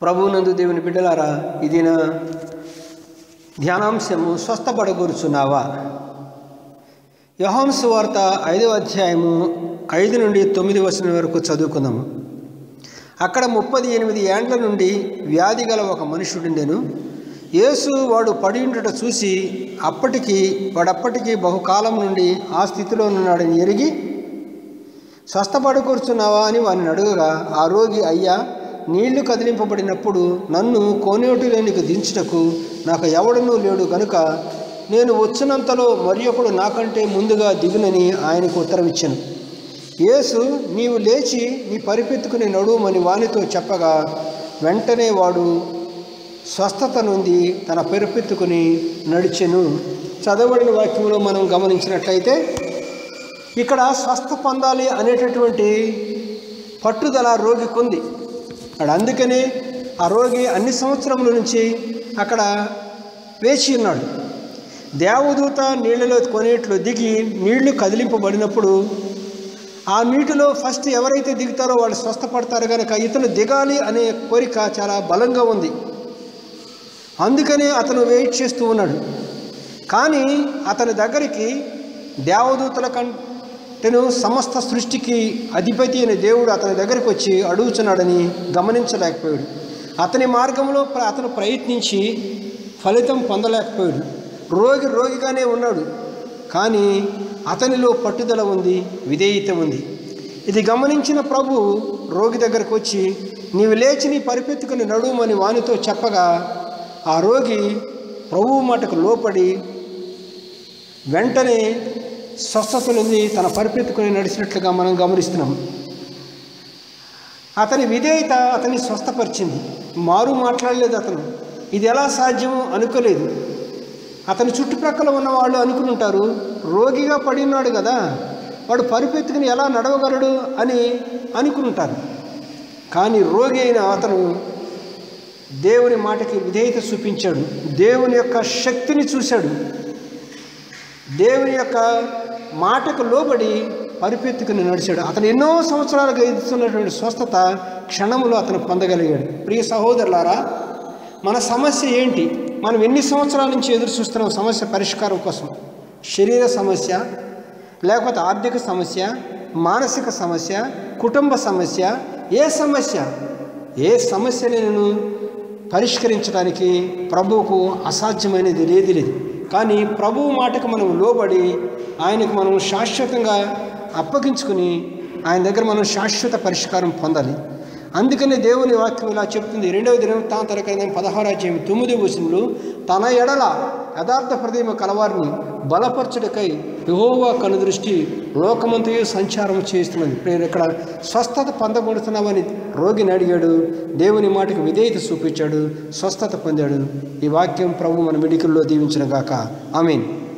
ప్రభువునందు దేవుని బిడ్డలారా ఇది నా ధ్యానాంశము స్వస్థపడగూర్చున్నావా యహోంసు వార్త ఐదవ అధ్యాయము ఐదు నుండి తొమ్మిది వచనం వరకు చదువుకుందాము అక్కడ ముప్పది ఎనిమిది ఏండ్ల నుండి వ్యాధి గల ఒక మనుషుడుండెను యేసు వాడు పడి ఉండుట చూసి అప్పటికి వాడప్పటికి బహుకాలం నుండి ఆ స్థితిలో ఉన్నాడని ఎరిగి స్వస్థపడకూర్చున్నావా అని వారిని అడుగగా ఆ రోగి అయ్యా నీళ్లు కదిలింపబడినప్పుడు నన్ను కోనేటిలోనికి దించుటకు నాకు ఎవడనూ లేడు గనుక నేను వచ్చినంతలో మరి ఒకడు నాకంటే ముందుగా దిగునని ఆయనకు ఉత్తరమిచ్చాను యేసు నీవు లేచి నీ పరిపెత్తుకుని నడుమని వానితో చెప్పగా వెంటనే వాడు స్వస్థత నుండి తన పెరుపెత్తుకుని నడిచెను చదవబడిన వాక్యంలో మనం గమనించినట్లయితే ఇక్కడ స్వస్థ పొందాలి అనేటటువంటి పట్టుదల రోగికి ఉంది అక్కడ అందుకనే ఆ రోగి అన్ని సంవత్సరముల నుంచి అక్కడ వేచి ఉన్నాడు దేవదూత నీళ్ళలో కొనేట్లు దిగి నీళ్లు కదిలింపబడినప్పుడు ఆ నీటిలో ఫస్ట్ ఎవరైతే దిగుతారో వాళ్ళు స్వస్థపడతారు కనుక ఇతను దిగాలి అనే కోరిక చాలా బలంగా ఉంది అందుకనే అతను వెయిట్ చేస్తూ ఉన్నాడు కానీ అతని దగ్గరికి దేవదూతల కంటేను సమస్త సృష్టికి అధిపతి అయిన దేవుడు అతని దగ్గరికి వచ్చి అడుగుతున్నాడని గమనించలేకపోయాడు అతని మార్గంలో ప్ర- అతను ప్రయత్నించి ఫలితం పొందలేకపోయాడు రోగి రోగిగానే ఉన్నాడు కానీ అతనిలో పట్టుదల ఉంది విధేయత ఉంది ఇది గమనించిన ప్రభు రోగి దగ్గరకు వచ్చి నీవు లేచి నీ పరిపెత్తుకుని నడుమని వానితో చెప్పగా ఆ రోగి ప్రభువు మాటకు లోపడి వెంటనే స్వస్థత నుండి తన పరిపెత్తుకుని నడిచినట్లుగా మనం గమనిస్తున్నాం అతని విధేయత అతన్ని స్వస్థపరిచింది మారు మాట్లాడలేదు అతను ఇది ఎలా సాధ్యమో అనుకోలేదు అతని చుట్టుప్రక్కల ఉన్న వాళ్ళు అనుకుని ఉంటారు రోగిగా పడి ఉన్నాడు కదా వాడు పరిపెత్తుకుని ఎలా నడవగలడు అని అనుకుని ఉంటారు కానీ రోగి అయిన అతను దేవుని మాటకి విధేయత చూపించాడు దేవుని యొక్క శక్తిని చూశాడు దేవుని యొక్క మాటకు లోబడి పరిపెత్తుకుని నడిచాడు అతను ఎన్నో సంవత్సరాలుగా ఎదుగుతున్నటువంటి స్వస్థత క్షణములో అతను పొందగలిగాడు ప్రియ సహోదరులారా మన సమస్య ఏంటి మనం ఎన్ని సంవత్సరాల నుంచి ఎదురు చూస్తున్నాం సమస్య పరిష్కారం కోసం శరీర సమస్య లేకపోతే ఆర్థిక సమస్య మానసిక సమస్య కుటుంబ సమస్య ఏ సమస్య ఏ సమస్యని నేను పరిష్కరించడానికి ప్రభువుకు అసాధ్యమైనది లేదు లేదు కానీ ప్రభువు మాటకు మనం లోబడి ఆయనకు మనం శాశ్వతంగా అప్పగించుకుని ఆయన దగ్గర మనం శాశ్వత పరిష్కారం పొందాలి అందుకని దేవుని వాక్యం ఇలా చెప్తుంది రెండవ దినం తాను తరకైన పదహారాజ్యం తొమ్మిది వచనంలో తన ఎడల యథార్థ హృదయం కలవారిని బలపరచుటకై యహోవా కనుదృష్టి లోకమంతయు సంచారం చేస్తున్నది ప్రేరు ఇక్కడ స్వస్థత పొందబడుతున్నామని రోగిని అడిగాడు దేవుని మాటకు విధేయత చూపించాడు స్వస్థత పొందాడు ఈ వాక్యం ప్రభు మన మెడికల్లో దీవించిన గాక ఐ మీన్